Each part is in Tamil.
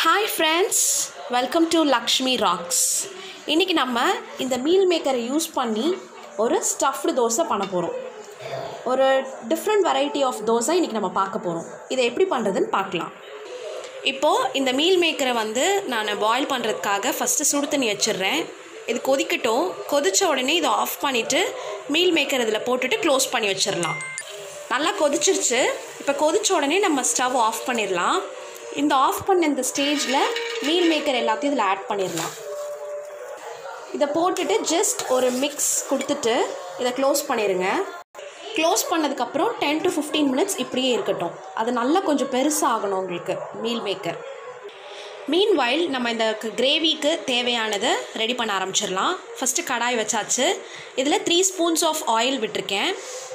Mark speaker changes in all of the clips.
Speaker 1: hi friends welcome to Lakshmi rocks இன்றைக்கி நம்ம இந்த மீல் மேக்கரை யூஸ் பண்ணி ஒரு ஸ்டஃப்டு தோசை பண்ண போகிறோம் ஒரு டிஃப்ரெண்ட் வெரைட்டி ஆஃப் தோசை இன்றைக்கி நம்ம பார்க்க போகிறோம் இதை எப்படி பண்ணுறதுன்னு பார்க்கலாம் இப்போது இந்த மீல் மேக்கரை வந்து நான் பாயில் பண்ணுறதுக்காக ஃபஸ்ட்டு சுடு தண்ணி வச்சிடுறேன் இது கொதிக்கட்டும் கொதித்த உடனே இதை ஆஃப் பண்ணிவிட்டு மீல் மேக்கர் இதில் போட்டுட்டு க்ளோஸ் பண்ணி வச்சிடலாம் நல்லா கொதிச்சிருச்சு இப்போ கொதிச்ச உடனே நம்ம ஸ்டவ் ஆஃப் பண்ணிடலாம் இந்த ஆஃப் பண்ண இந்த ஸ்டேஜில் மீல் மேக்கர் எல்லாத்தையும் இதில் ஆட் பண்ணிடலாம் இதை போட்டுட்டு ஜஸ்ட் ஒரு மிக்ஸ் கொடுத்துட்டு இதை க்ளோஸ் பண்ணிடுங்க க்ளோஸ் பண்ணதுக்கப்புறம் டென் டு ஃபிஃப்டீன் மினிட்ஸ் இப்படியே இருக்கட்டும் அது நல்லா கொஞ்சம் பெருசாக ஆகணும் உங்களுக்கு மீல் மேக்கர் மீன் வைல் நம்ம இந்த கிரேவிக்கு தேவையானதை ரெடி பண்ண ஆரம்பிச்சிடலாம் ஃபஸ்ட்டு கடாய் வச்சாச்சு இதில் த்ரீ ஸ்பூன்ஸ் ஆஃப் ஆயில் விட்டிருக்கேன்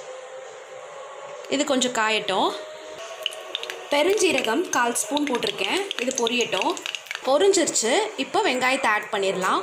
Speaker 1: இது கொஞ்சம் காயட்டும் பெருஞ்சீரகம் கால் ஸ்பூன் போட்டிருக்கேன் இது பொரியட்டும் பொரிஞ்சிருச்சு இப்போ வெங்காயத்தை ஆட் பண்ணிடலாம்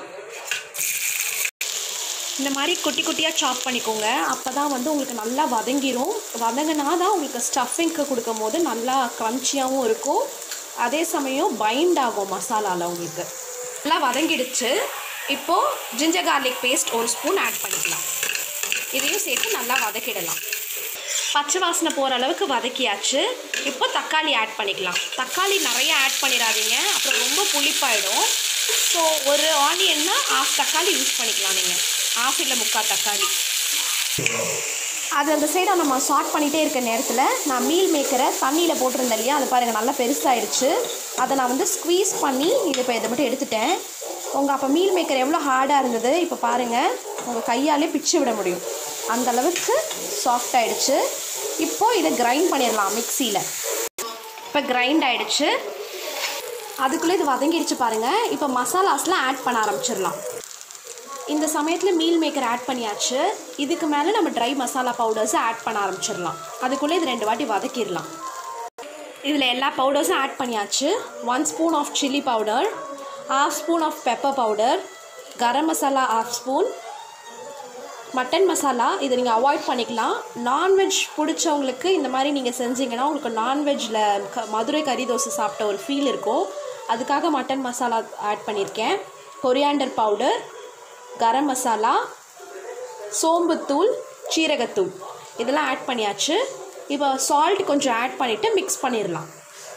Speaker 1: இந்த மாதிரி குட்டி குட்டியாக சாப் பண்ணிக்கோங்க அப்போ தான் வந்து உங்களுக்கு நல்லா வதங்கிரும் வதங்கினா தான் உங்களுக்கு ஸ்டஃபிங்க்கு கொடுக்கும் போது நல்லா க்ரன்ச்சியாகவும் இருக்கும் அதே சமயம் பைண்ட் ஆகும் மசாலாவில் உங்களுக்கு நல்லா வதங்கிடுச்சு இப்போது ஜிஞ்சர் கார்லிக் பேஸ்ட் ஒரு ஸ்பூன் ஆட் பண்ணிக்கலாம் இதையும் சேர்த்து நல்லா வதக்கிடலாம் பச்சை வாசனை போகிற அளவுக்கு வதக்கியாச்சு இப்போ தக்காளி ஆட் பண்ணிக்கலாம் தக்காளி நிறைய ஆட் பண்ணிடாதீங்க அப்புறம் ரொம்ப புளிப்பாயிடும் ஸோ ஒரு ஆனியன்னா ஆஃப் தக்காளி யூஸ் பண்ணிக்கலாம் நீங்கள் ஆஃப் இல்லை முக்கால் தக்காளி அது அந்த சைடை நம்ம ஷார்ட் பண்ணிகிட்டே இருக்க நேரத்தில் நான் மீல் மேக்கரை தண்ணியில் போட்டிருந்தேன் இல்லையா அது பாருங்கள் நல்லா பெருசாகிடுச்சு அதை நான் வந்து ஸ்க்வீஸ் பண்ணி இது இப்போ இதை மட்டும் எடுத்துட்டேன் உங்கள் அப்போ மீல் மேக்கர் எவ்வளோ ஹார்டாக இருந்தது இப்போ பாருங்கள் உங்கள் கையாலே பிச்சு விட முடியும் அந்த அளவுக்கு சாஃப்ட் ஆகிடுச்சு இப்போது இதை கிரைண்ட் பண்ணிடலாம் மிக்சியில் இப்போ கிரைண்ட் ஆகிடுச்சு அதுக்குள்ளே இது வதங்கிடுச்சு பாருங்கள் இப்போ மசாலாஸ்லாம் ஆட் பண்ண ஆரம்பிச்சிடலாம் இந்த சமயத்தில் மீல் மேக்கர் ஆட் பண்ணியாச்சு இதுக்கு மேலே நம்ம ட்ரை மசாலா பவுடர்ஸை ஆட் பண்ண ஆரம்பிச்சிடலாம் அதுக்குள்ளே இது ரெண்டு வாட்டி வதக்கிடலாம் இதில் எல்லா பவுடர்ஸும் ஆட் பண்ணியாச்சு one spoon of chilli powder half spoon of pepper powder garam masala half spoon mutton masala இதை நீங்கள் அவாய்ட் பண்ணிக்கலாம் நான்வெஜ் பிடிச்சவங்களுக்கு இந்த மாதிரி நீங்கள் செஞ்சீங்கன்னா உங்களுக்கு நான்வெஜ்ஜில் க மதுரை கறி தோசை சாப்பிட்ட ஒரு ஃபீல் இருக்கும் அதுக்காக மட்டன் மசாலா ஆட் பண்ணியிருக்கேன் கொரியாண்டர் பவுடர் கரம் மசாலா சோம்புத்தூள் சீரகத்தூள் இதெல்லாம் ஆட் பண்ணியாச்சு இப்போ சால்ட் கொஞ்சம் ஆட் பண்ணிவிட்டு மிக்ஸ் பண்ணிடலாம்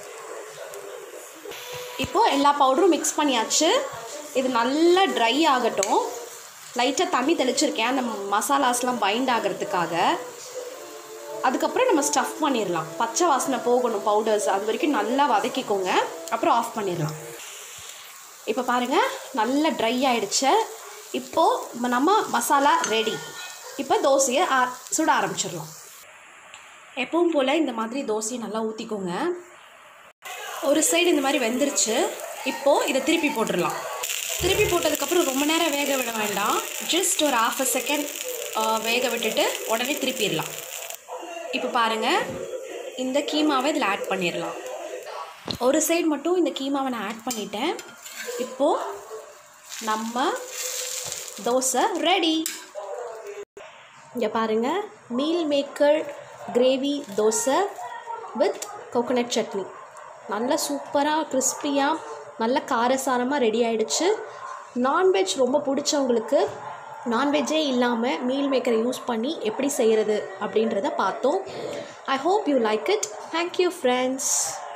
Speaker 1: இப்போது எல்லா பவுடரும் மிக்ஸ் பண்ணியாச்சு இது நல்லா ட்ரை ஆகட்டும் லைட்டாக தண்ணி தெளிச்சிருக்கேன் அந்த மசாலாஸ்லாம் பைண்ட் ஆகிறதுக்காக அதுக்கப்புறம் நம்ம ஸ்டஃப் பண்ணிடலாம் பச்சை வாசனை போகணும் பவுடர்ஸ் அது வரைக்கும் நல்லா வதக்கிக்கோங்க அப்புறம் ஆஃப் பண்ணிடலாம் இப்போ பாருங்கள் நல்லா ட்ரை ஆகிடுச்சு இப்போது நம்ம மசாலா ரெடி இப்போ தோசையை ஆ சுட ஆரம்பிச்சிடலாம் எப்பவும் போல் இந்த மாதிரி தோசையை நல்லா ஊற்றிக்கோங்க ஒரு சைடு இந்த மாதிரி வெந்துருச்சு இப்போது இதை திருப்பி போட்டுடலாம் திருப்பி போட்டதுக்கப்புறம் ரொம்ப நேரம் வேக விட வேண்டாம் ஜஸ்ட் ஒரு ஆஃப் அ செகண்ட் வேக விட்டுட்டு உடனே திருப்பிடலாம் இப்போ பாருங்கள் இந்த கீமாவை இதில் ஆட் பண்ணிடலாம் ஒரு சைடு மட்டும் இந்த கீமாவை நான் ஆட் பண்ணிட்டேன் இப்போது நம்ம தோசை ரெடி இங்கே பாருங்கள் meal maker gravy dosa with coconut chutney நல்ல சூப்பராக கிறிஸ்பியாக நல்ல காரசாரமாக ரெடி ஆகிடுச்சு நான்வெஜ் ரொம்ப பிடிச்சவங்களுக்கு நான்வெஜ்ஜே இல்லாமல் மீல் மேக்கரை யூஸ் பண்ணி எப்படி செய்கிறது அப்படின்றத பார்த்தோம் I hope you like it thank you friends